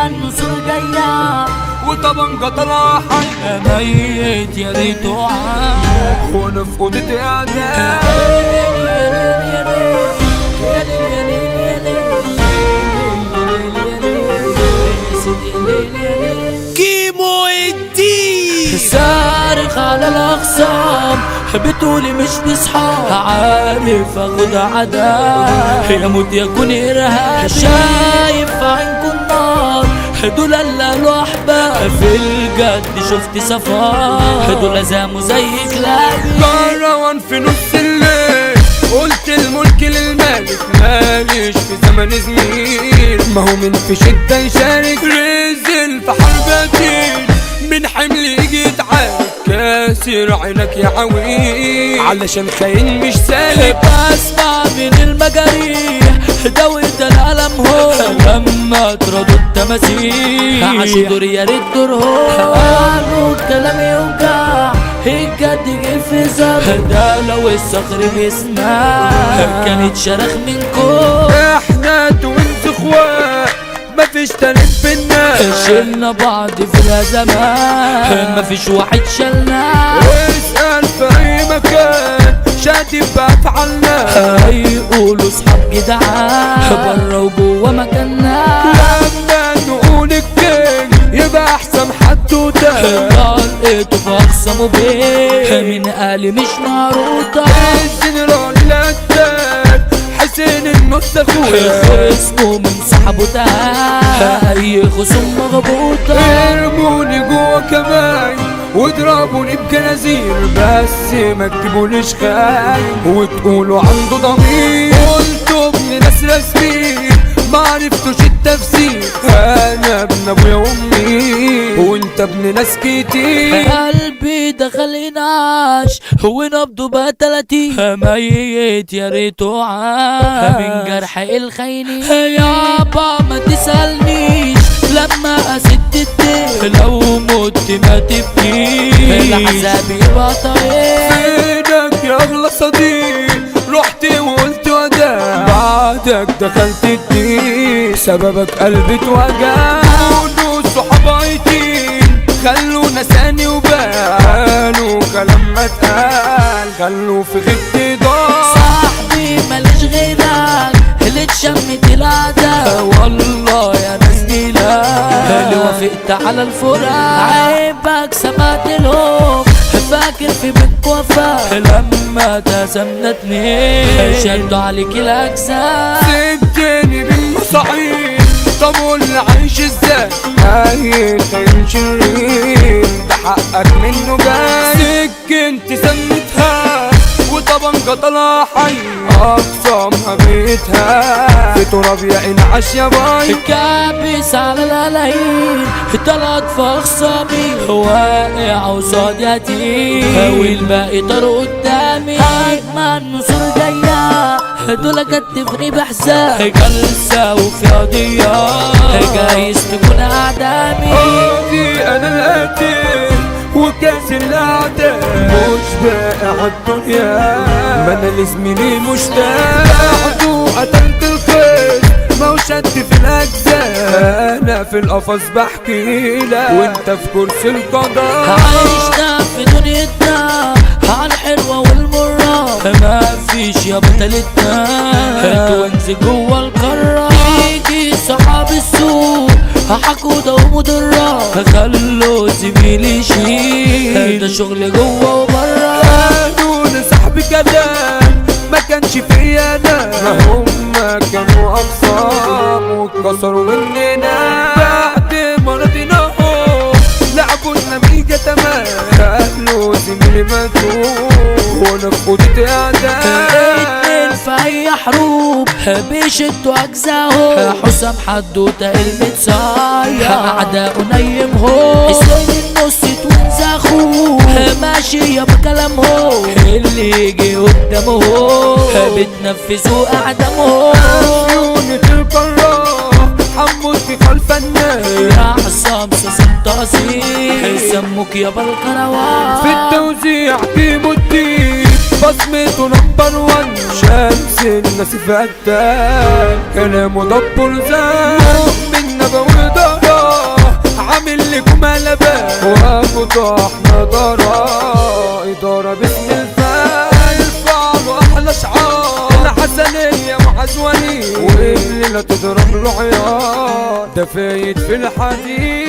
النصر جاية وطبنجة طلع حي ميت يا ريته عاد وانا في اوضتي اعداء كيمو الدين صارخ على الاخصام بتقولي مش بصحاب عارف اخد عذاب يموت يكون ارهاب شايف في عينكم نار دول اللي قالوا احباب في الجد شفت صفار دول زاموا زي كلاب كروان في نص الليل قلت الملك للمالك ماليش في زمن زميل ما هو من في شدة يشارك رزل في حرب دين من حمل يجي يتعارك كاسر عينك يا عويل علشان خاين مش سالك بسمع من المجاريح دويت الألم هو لما طردوا التماسيح عاشوا دور يا ريت دور هو قالوا الكلام يوجع الجد جه في زمن ده لو الصخر بيسمع كانت شرخ منكم احنا توينز اخوات مفيش تالت بينا شلنا بعض في الازمات مفيش واحد شلنا اسأل في اي مكان شادي بافعالنا هيقولوا صحاب جدعان بره وجوه مكاننا لما نقول الكينج يبقى احسن حد وده لقيته في اقسم بيه من قالي مش معروضة الجنرال الأجداد حسين النص اخويا خصمه من صاحبه ده اي خصوم مغبوطة ارموني جوا كمان واضربوني بجنازير بس ما تجيبوليش خاين وتقولوا عنده ضمير قلتوا ابن ناس رسمين ما عرفتوش التفسير انا ابن ابويا وامي وانت ابن ناس كتير قلبي دخل ينعش ونبضه بقى تلاتين ميت يا ريته عاش من جرح الخاينين يابا ما تسألنيش لما أسد الدين لو مت ما تبكيش العذاب يبقى طريق فينك يا اغلى صديق رحت وقلت وداع بعدك دخلت الدين سببك قلبي اتوجع كونوا صحاب عيتين خلوا نساني وبالوا كلام ما اتقال خلوا في غيبتي ضاع صاحبي ماليش غيرك اللي اتشمت العدا والله يا ناس لا اللي وافقت على الفراق عيبك سمعت لهم فاكر في بيتك وفا لما تسمنا اتنين شدوا عليك الاجسام سبتني بالمصاعيب طب واللي عايش ازاي هاي خير شرير ده حقك منه جاي سكنت سمتها وطبنجة طلع حي اقسامها بيتها في تراب يا انعش يا باي كابس على القلايين طلعت في اخصامي واقع قصاد يتيم والباقي طار قدامي هجمة النصور جاية دول كتفني بحساب جلسة وفي قضية جايز تكون اعدامي ادي انا القاتل وكاس الاعداء مش باقي عالدنيا ما انا لزميلي مشتاق بعده قتلت الخير ما هو شد في الاجزاء انا في القفص بحكي لك وانت في كرسي القضاء عايشنا في دنيتنا عالحلوة والمرة ما فيش يا بطلتنا توينز جوه القارة يجي صحاب السوق حقودة ومضرة خلوا زميلي يشيل ده شغل جوه وبره قالوا لصاحبي كلام ما كانش فيا انا ما هم كانوا اقسام واتكسروا مننا بعد ما رضيناهم لعبوا لنا ميجا تمام قالوا زميلي ماتوا وانا في اوضتي اعداء اتنين في اي حروب بيشدوا اجزاهم حسام حدوته المتصايا اعداء نيمهم اسلام النص توينز اخوه ماشي يا بكلامهم اللي يجي قدامهم بتنفذوا اعدامهم عيوني القرار حمود في خلف الناس يا حسام ساسم تقصير سموك يا بالقنوات في التوزيع كيمو الدين بصمته نمبر وان شمس الناس فتان كلامه دبر زان من نبوي ضهر كلكم قلبان وابو طحنا دارا إدارة باسم الفان يرفع له أحلى شعار الحسنية وحزوانية والليلة تضرب له عيار ده فايت في الحديد